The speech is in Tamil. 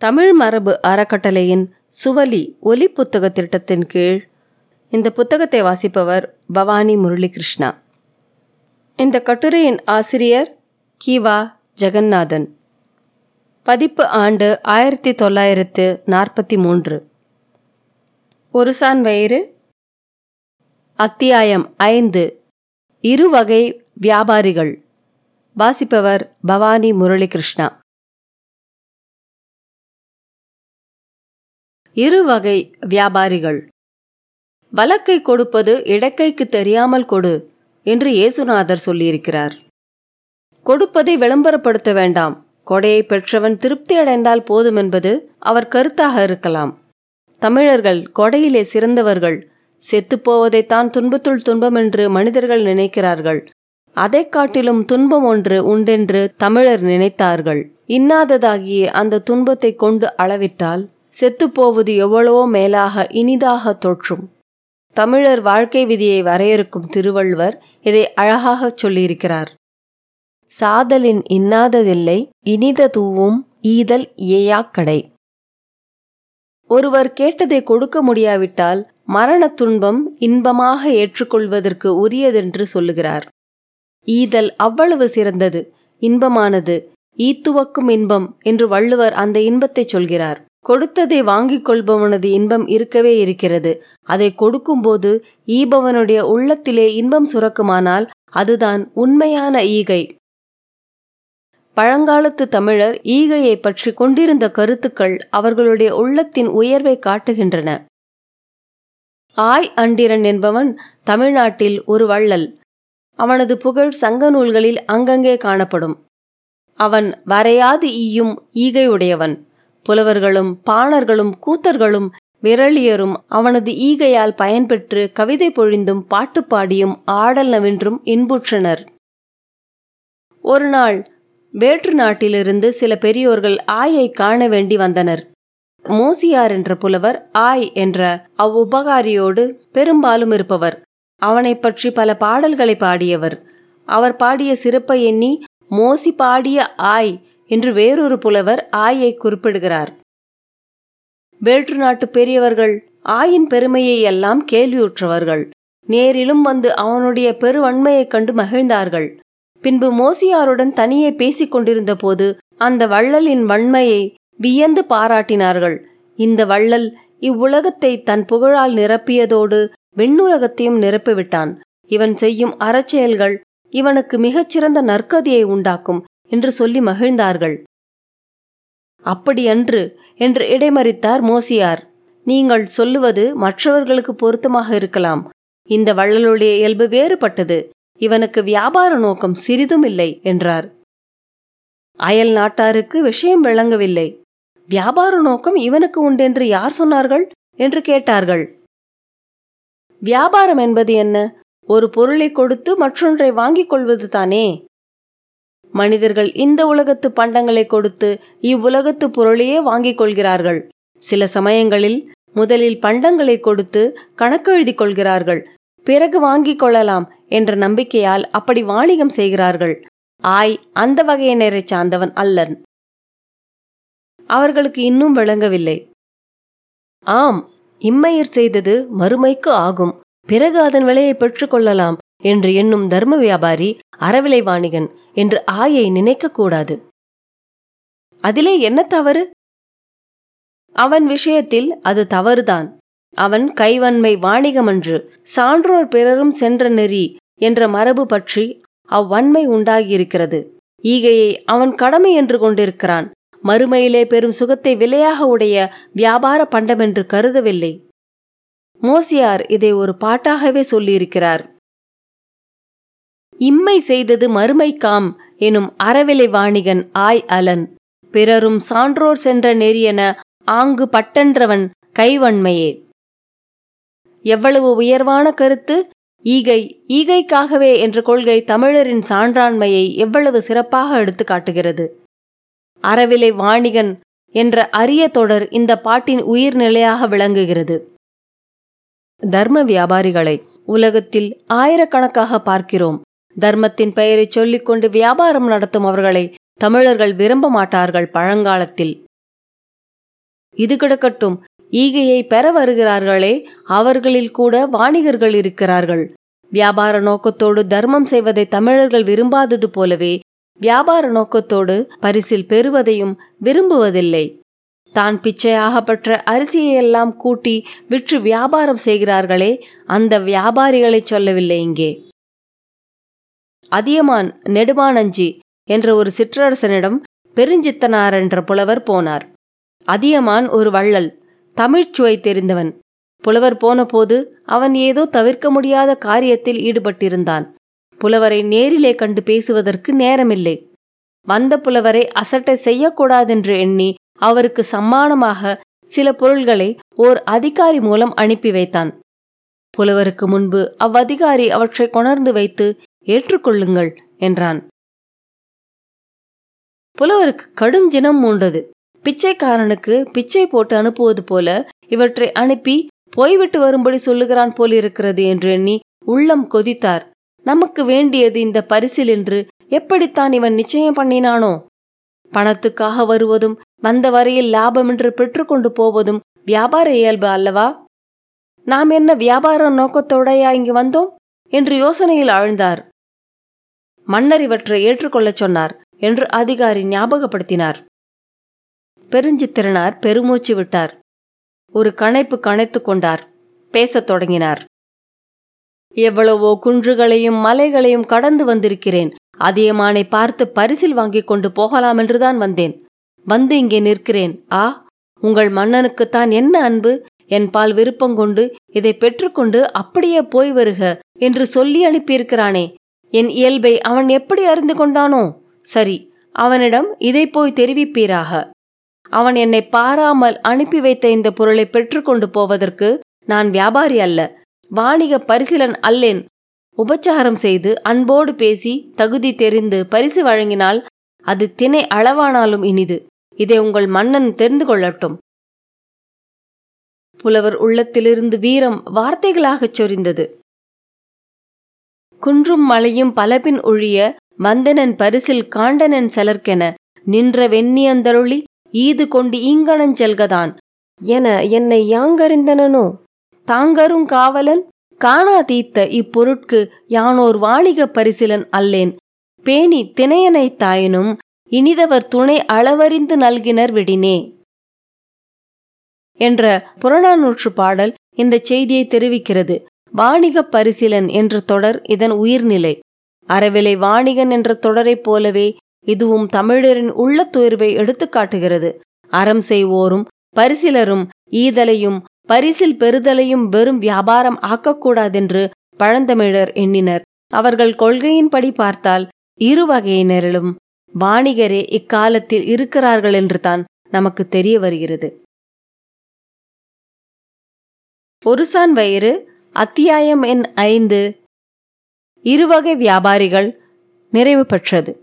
தமிழ் மரபு அறக்கட்டளையின் சுவலி ஒலி புத்தக திட்டத்தின் கீழ் இந்த புத்தகத்தை வாசிப்பவர் பவானி முரளிகிருஷ்ணா இந்த கட்டுரையின் ஆசிரியர் கிவா ஜெகநாதன் பதிப்பு ஆண்டு ஆயிரத்தி தொள்ளாயிரத்து நாற்பத்தி மூன்று ஒரு சான் வயிறு அத்தியாயம் ஐந்து இருவகை வியாபாரிகள் வாசிப்பவர் பவானி முரளிகிருஷ்ணா இருவகை வியாபாரிகள் வலக்கை கொடுப்பது இடக்கைக்கு தெரியாமல் கொடு என்று இயேசுநாதர் சொல்லியிருக்கிறார் கொடுப்பதை விளம்பரப்படுத்த வேண்டாம் கொடையை பெற்றவன் திருப்தி அடைந்தால் போதும் என்பது அவர் கருத்தாக இருக்கலாம் தமிழர்கள் கொடையிலே சிறந்தவர்கள் செத்துப்போவதைத்தான் துன்பத்துள் துன்பம் என்று மனிதர்கள் நினைக்கிறார்கள் அதைக் காட்டிலும் துன்பம் ஒன்று உண்டென்று தமிழர் நினைத்தார்கள் இன்னாததாகிய அந்த துன்பத்தை கொண்டு அளவிட்டால் செத்துப்போவது எவ்வளவோ மேலாக இனிதாக தோற்றும் தமிழர் வாழ்க்கை விதியை வரையறுக்கும் திருவள்ளுவர் இதை அழகாகச் சொல்லியிருக்கிறார் சாதலின் இன்னாததில்லை இனித தூவும் ஈதல் ஏயாக்கடை ஒருவர் கேட்டதை கொடுக்க முடியாவிட்டால் மரணத் துன்பம் இன்பமாக ஏற்றுக்கொள்வதற்கு உரியதென்று சொல்லுகிறார் ஈதல் அவ்வளவு சிறந்தது இன்பமானது ஈத்துவக்கும் இன்பம் என்று வள்ளுவர் அந்த இன்பத்தை சொல்கிறார் கொடுத்ததை வாங்கிக் கொள்பவனது இன்பம் இருக்கவே இருக்கிறது அதை கொடுக்கும்போது ஈபவனுடைய உள்ளத்திலே இன்பம் சுரக்குமானால் அதுதான் உண்மையான ஈகை பழங்காலத்து தமிழர் ஈகையை பற்றி கொண்டிருந்த கருத்துக்கள் அவர்களுடைய உள்ளத்தின் உயர்வை காட்டுகின்றன ஆய் அண்டிரன் என்பவன் தமிழ்நாட்டில் ஒரு வள்ளல் அவனது புகழ் சங்க நூல்களில் அங்கங்கே காணப்படும் அவன் வரையாது ஈயும் ஈகையுடையவன் புலவர்களும் பாணர்களும் கூத்தர்களும் விரலியரும் அவனது ஈகையால் பயன்பெற்று கவிதை பொழிந்தும் பாட்டு பாடியும் ஆடல் நவின்றும் இன்புற்றனர் ஒரு நாள் வேற்று நாட்டிலிருந்து சில பெரியோர்கள் ஆயை காண வேண்டி வந்தனர் மோசியார் என்ற புலவர் ஆய் என்ற அவ்வுபகாரியோடு பெரும்பாலும் இருப்பவர் அவனை பற்றி பல பாடல்களை பாடியவர் அவர் பாடிய சிறப்பை எண்ணி மோசி பாடிய ஆய் என்று வேறொரு புலவர் ஆயை குறிப்பிடுகிறார் வேற்று நாட்டு பெரியவர்கள் ஆயின் பெருமையை எல்லாம் கேள்வியுற்றவர்கள் நேரிலும் வந்து அவனுடைய பெருவன்மையைக் கண்டு மகிழ்ந்தார்கள் பின்பு மோசியாருடன் தனியே பேசிக் கொண்டிருந்த போது அந்த வள்ளலின் வன்மையை வியந்து பாராட்டினார்கள் இந்த வள்ளல் இவ்வுலகத்தை தன் புகழால் நிரப்பியதோடு விண்ணுலகத்தையும் நிரப்பிவிட்டான் இவன் செய்யும் அறச்செயல்கள் இவனுக்கு மிகச்சிறந்த நற்கதியை உண்டாக்கும் என்று சொல்லி மகிழ்ந்தார்கள் அப்படியன்று என்று இடைமறித்தார் மோசியார் நீங்கள் சொல்லுவது மற்றவர்களுக்கு பொருத்தமாக இருக்கலாம் இந்த வள்ளலுடைய இயல்பு வேறுபட்டது இவனுக்கு வியாபார நோக்கம் சிறிதும் இல்லை என்றார் அயல் நாட்டாருக்கு விஷயம் விளங்கவில்லை வியாபார நோக்கம் இவனுக்கு உண்டென்று யார் சொன்னார்கள் என்று கேட்டார்கள் வியாபாரம் என்பது என்ன ஒரு பொருளை கொடுத்து மற்றொன்றை வாங்கிக் கொள்வது தானே மனிதர்கள் இந்த உலகத்து பண்டங்களை கொடுத்து இவ்வுலகத்து பொருளையே வாங்கிக் கொள்கிறார்கள் சில சமயங்களில் முதலில் பண்டங்களை கொடுத்து கணக்கு எழுதி கொள்கிறார்கள் பிறகு வாங்கிக் கொள்ளலாம் என்ற நம்பிக்கையால் அப்படி வாணிகம் செய்கிறார்கள் ஆய் அந்த வகையினரை சார்ந்தவன் அல்லன் அவர்களுக்கு இன்னும் விளங்கவில்லை ஆம் இம்மையர் செய்தது மறுமைக்கு ஆகும் பிறகு அதன் விலையை பெற்றுக்கொள்ளலாம் என்று எண்ணும் தர்ம வியாபாரி அறவிலை வாணிகன் என்று ஆயை நினைக்கக்கூடாது அதிலே என்ன தவறு அவன் விஷயத்தில் அது தவறுதான் அவன் கைவன்மை வாணிகமன்று சான்றோர் பிறரும் சென்ற நெறி என்ற மரபு பற்றி அவ்வன்மை உண்டாகியிருக்கிறது ஈகையை அவன் கடமை என்று கொண்டிருக்கிறான் மறுமையிலே பெரும் சுகத்தை விலையாக உடைய வியாபார பண்டமென்று கருதவில்லை மோசியார் இதை ஒரு பாட்டாகவே சொல்லியிருக்கிறார் இம்மை செய்தது மறுமைக்காம் எனும் அறவிலை வாணிகன் ஆய் அலன் பிறரும் சான்றோர் சென்ற நெறியென ஆங்கு பட்டன்றவன் கைவன்மையே எவ்வளவு உயர்வான கருத்து ஈகை ஈகைக்காகவே என்ற கொள்கை தமிழரின் சான்றாண்மையை எவ்வளவு சிறப்பாக எடுத்து காட்டுகிறது அறவிலை வாணிகன் என்ற அரிய தொடர் இந்த பாட்டின் உயிர்நிலையாக விளங்குகிறது தர்ம வியாபாரிகளை உலகத்தில் ஆயிரக்கணக்காக பார்க்கிறோம் தர்மத்தின் பெயரைச் சொல்லிக்கொண்டு வியாபாரம் நடத்தும் அவர்களை தமிழர்கள் விரும்ப மாட்டார்கள் பழங்காலத்தில் இது கிடக்கட்டும் ஈகையை பெற வருகிறார்களே அவர்களில் கூட வாணிகர்கள் இருக்கிறார்கள் வியாபார நோக்கத்தோடு தர்மம் செய்வதை தமிழர்கள் விரும்பாதது போலவே வியாபார நோக்கத்தோடு பரிசில் பெறுவதையும் விரும்புவதில்லை தான் பிச்சையாக பெற்ற அரிசியையெல்லாம் கூட்டி விற்று வியாபாரம் செய்கிறார்களே அந்த வியாபாரிகளை சொல்லவில்லை இங்கே அதியமான் நெடுமானஞ்சி என்ற ஒரு சிற்றரசனிடம் பெருஞ்சித்தனார் என்ற புலவர் போனார் அதியமான் ஒரு வள்ளல் தமிழ்ச்சுவை தெரிந்தவன் புலவர் போனபோது அவன் ஏதோ தவிர்க்க முடியாத காரியத்தில் ஈடுபட்டிருந்தான் புலவரை நேரிலே கண்டு பேசுவதற்கு நேரமில்லை வந்த புலவரை அசட்டை செய்யக்கூடாதென்று எண்ணி அவருக்கு சம்மானமாக சில பொருள்களை ஓர் அதிகாரி மூலம் அனுப்பி வைத்தான் புலவருக்கு முன்பு அவ்வதிகாரி அவற்றை கொணர்ந்து வைத்து ஏற்றுக்கொள்ளுங்கள் என்றான் புலவருக்கு கடும் ஜினம் மூண்டது பிச்சைக்காரனுக்கு பிச்சை போட்டு அனுப்புவது போல இவற்றை அனுப்பி போய்விட்டு வரும்படி சொல்லுகிறான் போலிருக்கிறது என்று எண்ணி உள்ளம் கொதித்தார் நமக்கு வேண்டியது இந்த பரிசில் என்று எப்படித்தான் இவன் நிச்சயம் பண்ணினானோ பணத்துக்காக வருவதும் வந்த வரையில் லாபமென்று பெற்றுக்கொண்டு போவதும் வியாபார இயல்பு அல்லவா நாம் என்ன வியாபார நோக்கத்தோடையா இங்கு வந்தோம் என்று யோசனையில் ஆழ்ந்தார் மன்னர் இவற்றை ஏற்றுக்கொள்ளச் சொன்னார் என்று அதிகாரி ஞாபகப்படுத்தினார் பெருஞ்சித்திரனார் பெருமூச்சு விட்டார் ஒரு கணைப்பு கணைத்து கொண்டார் பேசத் தொடங்கினார் எவ்வளவோ குன்றுகளையும் மலைகளையும் கடந்து வந்திருக்கிறேன் அதியமானை பார்த்து பரிசில் வாங்கிக் கொண்டு போகலாம் என்றுதான் வந்தேன் வந்து இங்கே நிற்கிறேன் ஆ உங்கள் மன்னனுக்குத்தான் என்ன அன்பு என் பால் விருப்பங்கொண்டு இதை பெற்றுக்கொண்டு அப்படியே போய் வருக என்று சொல்லி அனுப்பியிருக்கிறானே என் இயல்பை அவன் எப்படி அறிந்து கொண்டானோ சரி அவனிடம் இதை போய் தெரிவிப்பீராக அவன் என்னை பாராமல் அனுப்பி வைத்த இந்த பொருளை பெற்றுக்கொண்டு போவதற்கு நான் வியாபாரி அல்ல வாணிக பரிசிலன் அல்லேன் உபச்சாரம் செய்து அன்போடு பேசி தகுதி தெரிந்து பரிசு வழங்கினால் அது தினை அளவானாலும் இனிது இதை உங்கள் மன்னன் தெரிந்து கொள்ளட்டும் புலவர் உள்ளத்திலிருந்து வீரம் வார்த்தைகளாகச் சொரிந்தது குன்றும் மலையும் பலபின் ஒழிய வந்தனன் பரிசில் காண்டனன் செலர்க்கென நின்ற வெண்ணியந்தருளி ஈது கொண்டு ஈங்கணஞ் செல்கதான் என என்னை யாங்கறிந்தனனோ தாங்கரும் காவலன் காணா தீத்த இப்பொருட்கு யானோர் வாணிக பரிசிலன் அல்லேன் பேணி திணையனை தாயினும் இனிதவர் துணை அளவறிந்து நல்கினர் விடினே என்ற புறநானூற்று பாடல் இந்த செய்தியை தெரிவிக்கிறது வாணிக பரிசிலன் என்ற தொடர் இதன் உயிர்நிலை அறவிலை வாணிகன் என்ற தொடரைப் போலவே இதுவும் தமிழரின் உள்ளத்துயர்வை எடுத்துக்காட்டுகிறது அறம் செய்வோரும் பரிசிலரும் ஈதலையும் பரிசில் பெறுதலையும் வெறும் வியாபாரம் ஆக்கக்கூடாதென்று பழந்தமிழர் எண்ணினர் அவர்கள் கொள்கையின்படி பார்த்தால் இரு வகையினரிலும் வாணிகரே இக்காலத்தில் இருக்கிறார்கள் என்று தான் நமக்கு தெரிய வருகிறது ஒருசான் வயிறு அத்தியாயம் எண் ஐந்து இருவகை வியாபாரிகள் நிறைவு பெற்றது